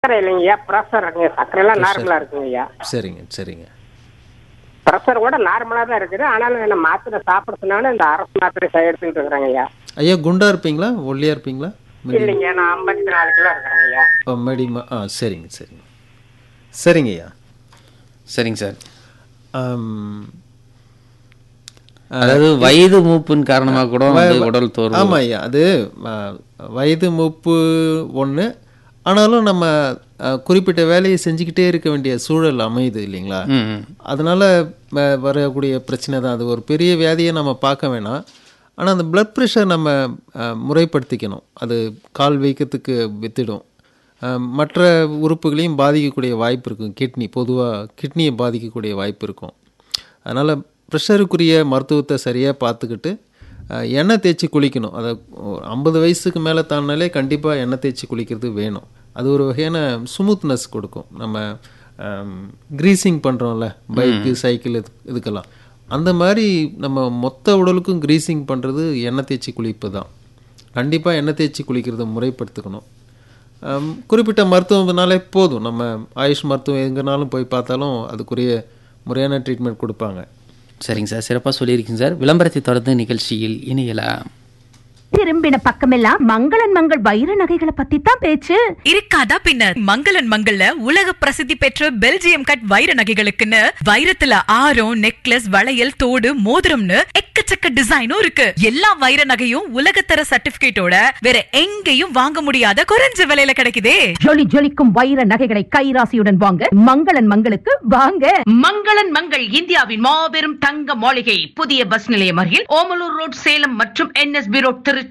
சர்க்கரை இல்லைங்கய்யா ப்ரெஷர் இருக்குங்க சர்க்கரை எல்லாம் நார்மலா இருக்குங்கய்யா சரிங்க சரிங்க ப்ரெஷர் கூட நார்மலா தான் இருக்குது ஆனாலும் என்ன மாத்திரை சாப்பிட சொன்னாலும் இந்த அரசு மாத்திரை ச- எடுத்துக்கிட்டு இருக்கிறேங்க ஐயா ஐயா குண்டா இருப்பீங்களா ஒல்லியா இருப்பீங்களா மீடியம் இல்லைங்க நான் ஐம்பத்தி நாலு கிலோ இருக்கிறேங்க ஐயா ஓ மீடியமா ஆ சரிங்க சரிங்க சரிங்க ஐயா சரிங்க சார் ஆம், அதாவது வயது மூப்பின் காரணமாக கூட வந்து உடல் தோர்வு ஆமா ஐயா அது ஆ, வயது மூப்பு ஒன்று ஆனாலும் நம்ம ஆ, குறிப்பிட்ட வேலையை செஞ்சுக்கிட்டே இருக்க வேண்டிய சூழல் அமையுது இல்லைங்களா ம், ம். அதனால வ- வரக்கூடிய பிரச்சனை தான் அது ஒரு பெரிய வியாதியை நம்ம பார்க்க வேணாம் ஆனால் அந்த blood pressure நம்ம ஆ, முறைப்படுத்திக்கணும் அது கால் வீக்கத்துக்கு வித்திடும் ஆ, மற்ற உறுப்புகளையும் பாதிக்கக்கூடிய வாய்ப்பு இருக்கும் கிட்னி பொதுவாக கிட்னியை பாதிக்கக்கூடிய வாய்ப்பு இருக்கும் அதனால் ப்ரெஷருக்குரிய மருத்துவத்தை சரியாக பார்த்துக்கிட்டு ஆ, எண்ணெய் தேய்ச்சி குளிக்கணும் அதை ஐம்பது வயசுக்கு மேலே தாண்டினாலே கண்டிப்பாக எண்ணெய் தேய்ச்சி குளிக்கிறது வேணும் அது ஒரு வகையான ஸ்மூத்னஸ் கொடுக்கும் நம்ம க்ரீசிங் பண்ணுறோம்ல பைக்கு சைக்கிள் இது இதுக்கெல்லாம் அந்த மாதிரி நம்ம மொத்த உடலுக்கும் க்ரீசிங் பண்ணுறது எண்ணெய் தேய்ச்சி குளிப்பு தான் கண்டிப்பாக எண்ணெய் தேய்ச்சி குளிக்கிறத முறைப்படுத்திக்கணும் ஆம், குறிப்பிட்ட மருத்துவம்னாலே போதும் நம்ம ஆயுஷ் மருத்துவம் எங்கேனாலும் போய் பார்த்தாலும் அதுக்குரிய முறையான ட்ரீட்மெண்ட் கொடுப்பாங்க சரிங்க சார் சிறப்பாக சொல்லியிருக்கீங்க சார் விளம்பரத்தை தொடர்ந்து நிகழ்ச்சியில் இணையலாம் திரும்பின பக்கமெல்லாம் மங்களன் மங்கள் வைர நகைகளை பத்தி தான் பேச்சு இருக்காதா பின்னர் மங்களன் மங்கள்ல உலக பிரசித்தி பெற்ற பெல்ஜியம் கட் வைர நகைகளுக்குன்னு வைரத்துல ஆரம் நெக்லஸ் வளையல் தோடு மோதிரம்னு எக்கச்சக்க டிசைனும் இருக்கு எல்லா வைர நகையும் உலகத்தர சர்டிபிகேட்டோட வேற எங்கேயும் வாங்க முடியாத குறைஞ்ச விலையில கிடைக்குதே ஜொலி ஜொலிக்கும் வைர நகைகளை கைராசியுடன் வாங்க மங்களன் மங்களுக்கு வாங்க மங்களன் மங்கள் இந்தியாவின் மாபெரும் தங்க மாளிகை புதிய பஸ் நிலையம் அருகில் ஓமலூர் ரோட் சேலம் மற்றும் என்எஸ்பி ரோட் திருச்சி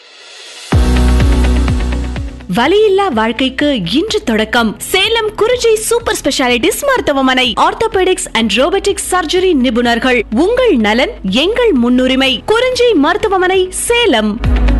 வலியில்லா வாழ்க்கைக்கு இன்று தொடக்கம் சேலம் குறிஞ்சி சூப்பர் ஸ்பெஷாலிட்டிஸ் மருத்துவமனை ஆர்த்தோபெடிக்ஸ் அண்ட் ரோபோட்டிக்ஸ் சர்ஜரி நிபுணர்கள் உங்கள் நலன் எங்கள் முன்னுரிமை குறிஞ்சி மருத்துவமனை சேலம்